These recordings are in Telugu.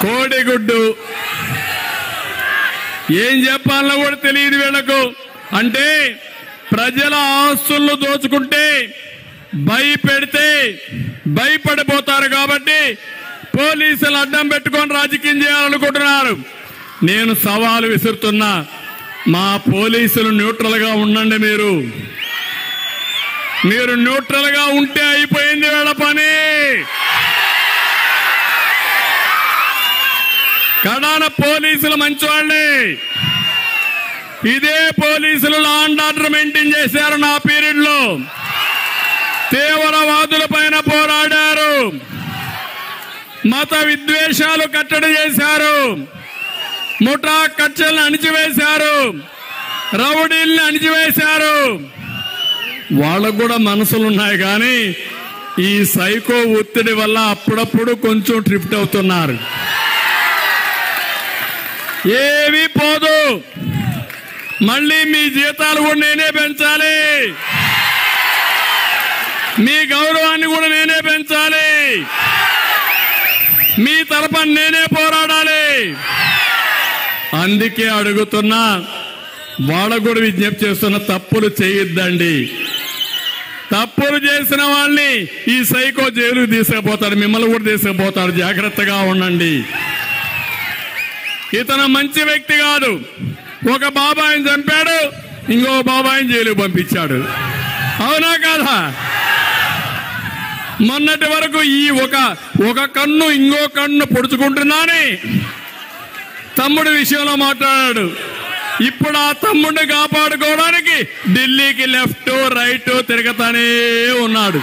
కోడిగుడ్డు ఏం చెప్పాలన్నా కూడా తెలియదు వీళ్ళకు అంటే ప్రజల ఆస్తులను దోచుకుంటే భయపెడితే భయపడిపోతారు కాబట్టి పోలీసులు అడ్డం పెట్టుకొని రాజకీయం చేయాలనుకుంటున్నారు నేను సవాలు విసురుతున్నా మా పోలీసులు న్యూట్రల్ గా ఉండండి మీరు మీరు న్యూట్రల్ గా ఉంటే అయిపోయింది వీళ్ళ పని కడాన పోలీసులు మంచివాళ్ళే ఇదే పోలీసులు లా అండ్ ఆర్డర్ మెయింటైన్ చేశారు నా పీరియడ్ లో తీవ్రవాదుల పైన పోరాడారు మత విద్వేషాలు కట్టడి చేశారు ముఠా కచ్చలను అణిచివేశారు రౌడీల్ని అణిచివేశారు వాళ్ళకు కూడా మనసులు ఉన్నాయి కానీ ఈ సైకో ఒత్తిడి వల్ల అప్పుడప్పుడు కొంచెం ట్రిఫ్ట్ అవుతున్నారు ఏమీ పోదు మళ్ళీ మీ జీతాలు కూడా నేనే పెంచాలి మీ గౌరవాన్ని కూడా నేనే పెంచాలి మీ తరపున నేనే పోరాడాలి అందుకే అడుగుతున్నా వాళ్ళకు కూడా విజ్ఞప్తి చేస్తున్న తప్పులు చేయొద్దండి తప్పులు చేసిన వాళ్ళని ఈ సైకో జైలుకు తీసుకుపోతాడు మిమ్మల్ని కూడా తీసుకుపోతాడు జాగ్రత్తగా ఉండండి ఇతను మంచి వ్యక్తి కాదు ఒక బాబాయిని చంపాడు ఇంకో బాబాయిని జైలుకు పంపించాడు అవునా కాదా మొన్నటి వరకు ఈ ఒక ఒక కన్ను ఇంకో కన్ను పొడుచుకుంటున్నాని తమ్ముడి విషయంలో మాట్లాడాడు ఇప్పుడు ఆ తమ్ముడిని కాపాడుకోవడానికి ఢిల్లీకి లెఫ్ట్ రైట్ తిరగతానే ఉన్నాడు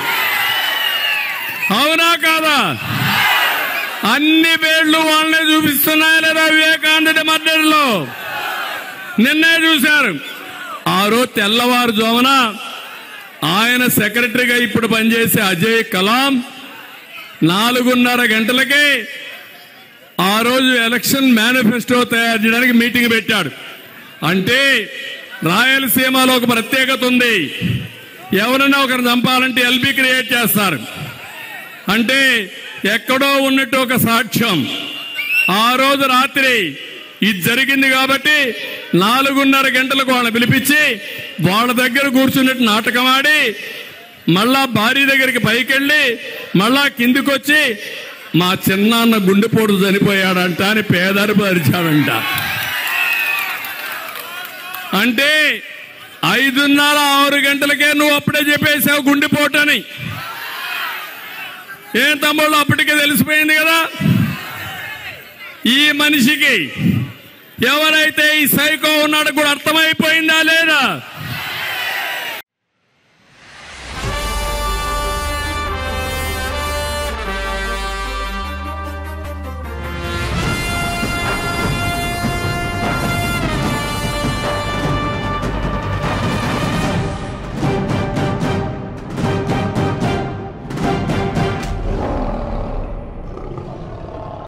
అవునా కాదా అన్ని పేర్లు వాళ్ళనే చూపిస్తున్నాయి లేదా వివేకానంద మద్దతులో నిన్నే చూశారు ఆ రోజు తెల్లవారుజామున ఆయన సెక్రటరీగా ఇప్పుడు పనిచేసే అజయ్ కలాం నాలుగున్నర గంటలకే ఆ రోజు ఎలక్షన్ మేనిఫెస్టో తయారు చేయడానికి మీటింగ్ పెట్టాడు అంటే రాయలసీమలో ఒక ప్రత్యేకత ఉంది ఎవరైనా ఒకరిని చంపాలంటే ఎల్బీ క్రియేట్ చేస్తారు అంటే ఎక్కడో ఉన్నట్టు ఒక సాక్ష్యం ఆ రోజు రాత్రి ఇది జరిగింది కాబట్టి నాలుగున్నర గంటలకు వాళ్ళని పిలిపించి వాళ్ళ దగ్గర కూర్చున్నట్టు నాటకం ఆడి మళ్ళా భార్య దగ్గరికి పైకెళ్ళి మళ్ళా కిందికొచ్చి మా చిన్నాన్న గుండెపోటు చనిపోయాడంట అని పేదరిపు అరిచాడంట అంటే ఐదున్నర ఆరు గంటలకే నువ్వు అప్పుడే చెప్పేశావు గుండెపోటని ఏం తమ్ముళ్ళు అప్పటికే తెలిసిపోయింది కదా ఈ మనిషికి ఎవరైతే ఈ సైకో ఉన్నాడో కూడా అర్థమైపోయిందా లేదా